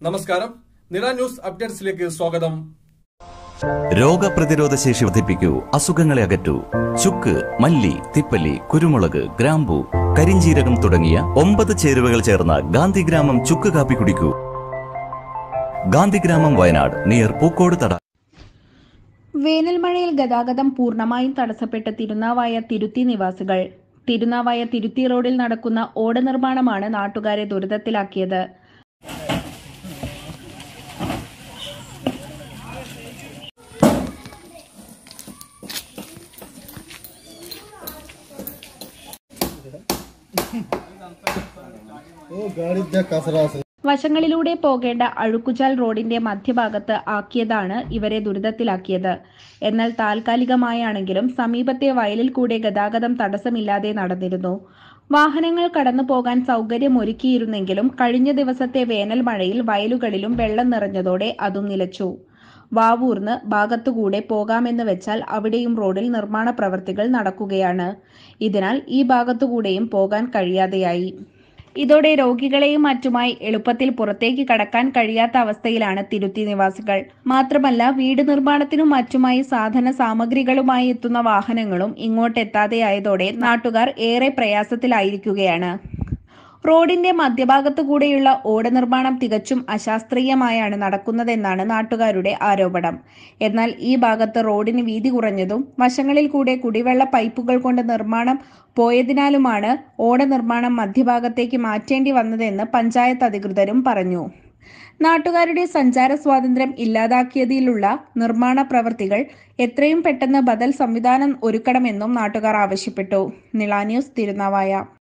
നമസ്കാരം നില ന്യൂസ് അപ്ഡേറ്റ്സിലേക്ക് സ്വാഗതം രോഗപ്രതിരോധ ശേഷി വർദ്ധിപ്പിക്കൂ അസുഖങ്ങളെ അകറ്റൂ ചുക്ക് മല്ലി തിപ്പല്ലി കുരുമുളക് ഗ്രാമ്പു കരിഞ്ചീരകം തുടങ്ങിയ ഒമ്പത് ചേരുവകൾ ചേർന്ന ഗാന്ധിഗ്രാമം ചുക്ക് കാപ്പി കുടിക്കൂ ഗാന്ധിഗ്രാമം വയനാട് നിയർ പൂക്കോട് തട വേനൽ മഴയിൽ ഗതാഗതം പൂർണ്ണമായും തടസ്സപ്പെട്ട തിരുനാവായ തിരുത്തി നിവാസികൾ തിരുനാവായ തിരുത്തി റോഡിൽ നടക്കുന്ന ഓട നിർമ്മാണമാണ് നാട്ടുകാരെ ദുരിതത്തിലാക്കിയത് ओ गाड़ी देख कसरा से വശങ്ങളിലൂടെ പോകേണ്ട അഴുക്കുചാൽ റോഡിന്റെ മധ്യഭാഗത്ത് ആക്കിയതാണ് ഇവരെ ദുരിതത്തിലാക്കിയത് എന്നാൽ താൽക്കാലികമായാണെങ്കിലും സമീപത്തെ വയലിൽ കൂടെ ഗതാഗതം തടസ്സമില്ലാതെ നടന്നിരുന്നു വാഹനങ്ങൾ കടന്നു പോകാൻ സൗകര്യമൊരുക്കിയിരുന്നെങ്കിലും കഴിഞ്ഞ ദിവസത്തെ വേനൽ മഴയിൽ വയലുകളിലും വെള്ളം നിറഞ്ഞതോടെ അതും നിലച്ചു വാവൂർന്ന് ഭാഗത്തുകൂടെ പോകാമെന്ന് വെച്ചാൽ അവിടെയും റോഡിൽ നിർമ്മാണ പ്രവർത്തികൾ നടക്കുകയാണ് ഇതിനാൽ ഈ ഭാഗത്തുകൂടെയും പോകാൻ കഴിയാതെയായി ഇതോടെ രോഗികളെയും മറ്റുമായി എളുപ്പത്തിൽ പുറത്തേക്ക് കടക്കാൻ കഴിയാത്ത അവസ്ഥയിലാണ് തിരുത്തി നിവാസികൾ മാത്രമല്ല വീട് നിർമ്മാണത്തിനും മറ്റുമായി സാധന സാമഗ്രികളുമായി എത്തുന്ന വാഹനങ്ങളും ഇങ്ങോട്ടെത്താതെയായതോടെ നാട്ടുകാർ ഏറെ പ്രയാസത്തിലായിരിക്കുകയാണ് റോഡിന്റെ മധ്യഭാഗത്തു കൂടെയുള്ള ഓട നിർമ്മാണം തികച്ചും അശാസ്ത്രീയമായാണ് നടക്കുന്നതെന്നാണ് നാട്ടുകാരുടെ ആരോപണം എന്നാൽ ഈ ഭാഗത്ത് റോഡിന് വീതി കുറഞ്ഞതും വശങ്ങളിൽ കൂടെ കുടിവെള്ള പൈപ്പുകൾ കൊണ്ട് നിർമ്മാണം പോയതിനാലുമാണ് ഓട നിർമ്മാണം മധ്യഭാഗത്തേക്ക് മാറ്റേണ്ടി വന്നതെന്ന് പഞ്ചായത്ത് അധികൃതരും പറഞ്ഞു നാട്ടുകാരുടെ സഞ്ചാര സ്വാതന്ത്ര്യം ഇല്ലാതാക്കിയതിലുള്ള നിർമ്മാണ പ്രവൃത്തികൾ എത്രയും പെട്ടെന്ന് ബദൽ സംവിധാനം ഒരുക്കണമെന്നും നാട്ടുകാർ ആവശ്യപ്പെട്ടു നിള ന്യൂസ് തിരുനാവായ